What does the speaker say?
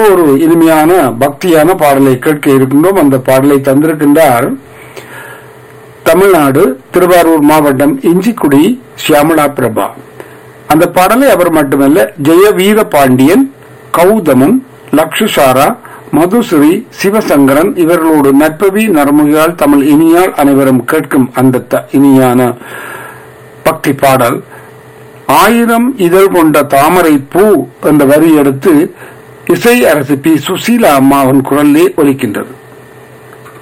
ஒரு இனிமையான பக்தியான பாடலை கேட்க இருக்கின்றோம் அந்த பாடலை தந்திருக்கின்றார் தமிழ்நாடு திருவாரூர் மாவட்டம் இஞ்சிக்குடி சியாமலா பிரபா அந்த பாடலை அவர் மட்டுமல்ல ஜெய வீர பாண்டியன் கௌதமன் லக்ஷுசாரா மதுஸ்ரீ சிவசங்கரன் இவர்களோடு நட்பவி நரமுகியால் தமிழ் இனியால் அனைவரும் கேட்கும் அந்த த- இனியான பக்தி பாடல் ஆயிரம் இதழ் கொண்ட தாமரை பூ என்ற வரி எடுத்து இசை அரசு பி சுசீலா அம்மாவின் குரலிலே ஒலிக்கின்றது